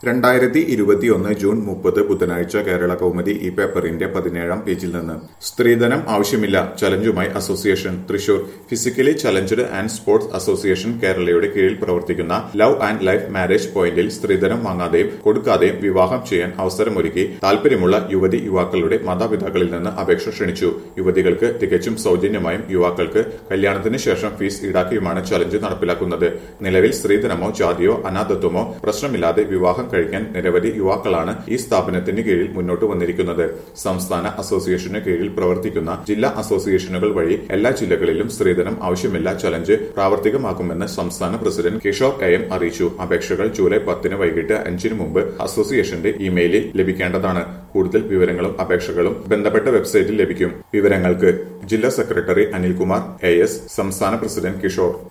രണ്ടായിരത്തി ഇരുപത്തിയൊന്ന് ജൂൺ മുപ്പത് ബുധനാഴ്ച കേരള കൗമുദി ഈ പേപ്പറിന്റെ പതിനേഴാം പേജിൽ നിന്ന് സ്ത്രീധനം ആവശ്യമില്ല ചലഞ്ചുമായി association Thrissur physically challenged and sports association കേരളയുടെ കീഴിൽ പ്രവർത്തിക്കുന്ന ലവ് ആൻഡ് ലൈഫ് മാരേജ് പോയിന്റിൽ സ്ത്രീധനം വാങ്ങാതെയും കൊടുക്കാതെയും വിവാഹം ചെയ്യാൻ അവസരമൊരുക്കി താൽപര്യമുള്ള യുവതി യുവാക്കളുടെ മാതാപിതാക്കളിൽ നിന്ന് അപേക്ഷ ക്ഷണിച്ചു യുവതികൾക്ക് തികച്ചും സൗജന്യമായും യുവാക്കൾക്ക് കല്യാണത്തിന് ശേഷം ഫീസ് ഈടാക്കിയുമാണ് ചലഞ്ച് നടപ്പിലാക്കുന്നത് നിലവിൽ സ്ത്രീധനമോ ജാതിയോ അനാഥത്വമോ പ്രശ്നമില്ലാതെ വിവാഹം കഴിക്കാൻ നിരവധി യുവാക്കളാണ് ഈ സ്ഥാപനത്തിന് കീഴിൽ മുന്നോട്ട് വന്നിരിക്കുന്നത് സംസ്ഥാന അസോസിയേഷന് കീഴിൽ പ്രവർത്തിക്കുന്ന ജില്ലാ അസോസിയേഷനുകൾ വഴി എല്ലാ ജില്ലകളിലും സ്ത്രീധനം ആവശ്യമില്ല ചലഞ്ച് പ്രാവർത്തികമാക്കുമെന്ന് സംസ്ഥാന പ്രസിഡന്റ് കിഷോർ എ എം അറിയിച്ചു അപേക്ഷകൾ ജൂലൈ പത്തിന് വൈകിട്ട് അഞ്ചിന് മുമ്പ് അസോസിയേഷന്റെ ഇമെയിലിൽ ലഭിക്കേണ്ടതാണ് കൂടുതൽ വിവരങ്ങളും അപേക്ഷകളും ബന്ധപ്പെട്ട വെബ്സൈറ്റിൽ ലഭിക്കും വിവരങ്ങൾക്ക് ജില്ലാ സെക്രട്ടറി അനിൽകുമാർ എ എസ് സംസ്ഥാന പ്രസിഡന്റ് കിഷോർ